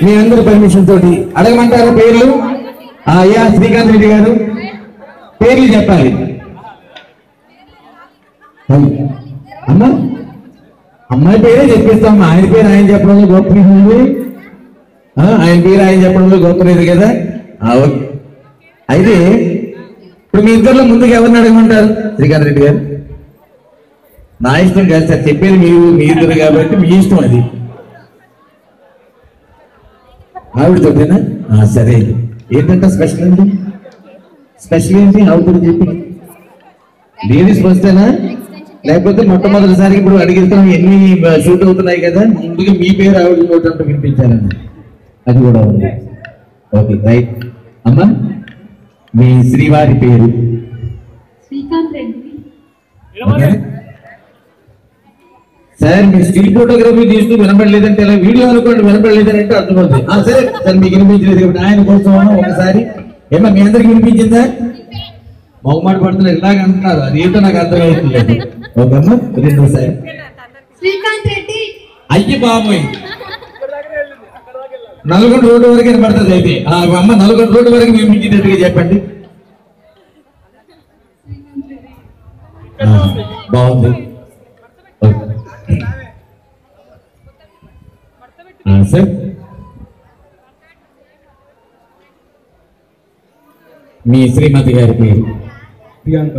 మీ అందరి పర్మిషన్ తోటి అడగమంటారా పేర్లు ఆ, అయ్యా శ్రీకాంత్ రెడ్డి గారు పేర్లు చెప్పాలి అమ్మా అమ్మాయి పేరే చెప్పిస్తాం ఆయన పేరు ఆయన చెప్పడంలో గొప్ప ఉంది ఆ, ఆయన పేరు ఆయన చెప్పడంలో గొప్ప లేదు కదా ఆ, ఓకే. అయితే ఇప్పుడు మీ ఇద్దరిలో ముందుకు ఎవరిని అడగమంటారు శ్రీకాంత్ రెడ్డి గారు నా ఇష్టం కాదు సార్ చెప్పేది మీరు మీ ఇద్దరు కాబట్టి మీ ఇష్టం అది ఆవిడతోటేనా ఆ, సరే ఏంటంటే స్పెషల్ ఏంటి స్పెషల్ ఏంటి ఆవిడతో చెప్పి లేడీస్ ఫస్టేనా లేకపోతే మొట్టమొదటిసారి ఇప్పుడు అడిగిస్తాం ఎన్ని షూట్ అవుతున్నాయి కదా ముందుగా మీ పేరు ఆవిడ నోటంటూ వినిపించాలన్న అది కూడా ఉంది ఓకే రైట్ అమ్మా మీ శ్రీవారి పేరు శ్రీకాంత్ రెడ్డి ఓకే? సార్ మీ స్టిల్ ఫోటోగ్రఫీ తీస్తూ వినపడలేదంటే ఇలా వీడియో అనుకోండి వినపడలేదని అంటే అర్థమవుతుంది ఆ, సరే సార్ మీకు వినిపించలేదు కాబట్టి ఆయన కోసం ఒకసారి ఏమన్నా మీ అందరికి వినిపించిందా మొహమాట పడుతున్నారు ఇలాగ అంటున్నారు అది ఏంటో నాకు అర్థమవుతుంది ఓకేమ్మా రెండోసారి శ్రీకాంత్ రెడ్డి అయ్యి బాబోయ్ నల్గొండ రోడ్డు వరకు వినపడుతుంది అయితే ఆ, అమ్మ నల్గొండ రోడ్డు వరకు వినిపించేటట్టుగా చెప్పండి ఆ, బాగుంది ఓకే. ఆ, సార్ మీ శ్రీమతి గారి పేరు ప్రియాంక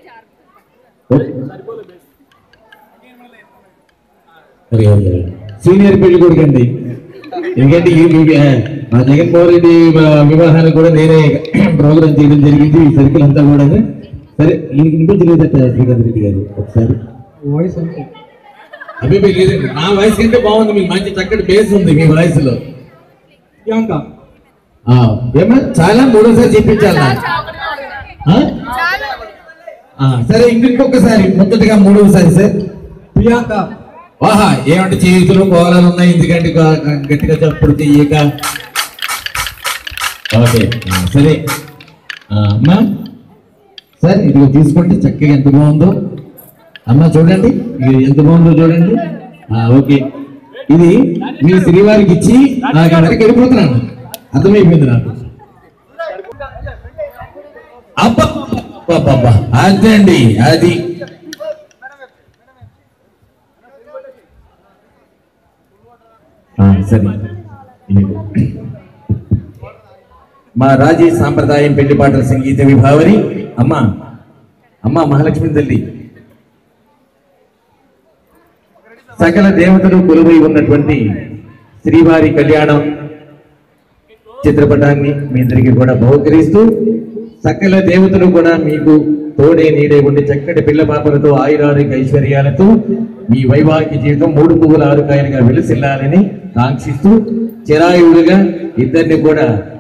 మరి సీనియర్ పెళ్లి కొడుకు అండి ఎందుకంటే ఈ మీ- మా జగన్మోహన్ రెడ్డి వ- వివాహానికి కూడా నేనే ప్రోగ్రామ్ చేయడం జరిగింది ఈ సర్కిల్ అంతా కూడా సరే ఈయనకి వినిపించలేదట శ్రీకాంత్ రెడ్డి గారు ఒకసారి వాయిస్ అంటే అభిప్రాయం లేదండి నా వాయిస్ కంటే బాగుంది మీకు మంచి చక్కటి బేస్ ఉంది మీ వాయిస్ లో ప్రియాంక ఆ, ఏమా చాలా మూడోసారి చెప్పించాలా ఆ? ఆ, సరే ఇంకొకసారి మొదటిగా మూడవసారి సార్ ప్రియాంక వాహా ఏమంటే చేతులు కోలాలు ఉన్నాయి ఎందుకంటే గా- గా- గట్టిగా చప్పుడు చెయ్యక ఓకే ఆ, సరే ఆ, అమ్మా సార్ ఇది తీసుకోండి చక్కగా ఎంత బాగుందో అమ్మా చూడండి ఇది ఎంత బాగుందో చూడండి ఆ, ఓకే ఇది మీ శ్రీవారికి ఇచ్చి నాకు వెనక్కి వెళ్ళిపోతున్నాను అర్థమైపోయింది నాకు అబ్బా అబ్బా అంతే అండి అది ఆ, సరే ఇదిగో. మా రాజీ సాంప్రదాయం పెళ్లి పాటల సంగీత విభావరి అమ్మ అమ్మ మహాలక్ష్మి తల్లి సకల దేవతలు కొలువై ఉన్నటువంటి శ్రీవారి కళ్యాణం చిత్రపటాన్ని మీ అందరికీ కూడా బహుకరిస్తూ సకల దేవతలు కూడా మీకు తోడే నీడే ఉండి చక్కటి పిల్ల పాపలతో ఆయురారోగ్య ఐశ్వర్యాలతో మీ వైవాహిక జీవితం మూడు పువ్వుల ఆరుకాయలుగా వెలుసిల్లాలని కాంక్షిస్తూ చిరాయువులుగా ఇద్దరిని కూడా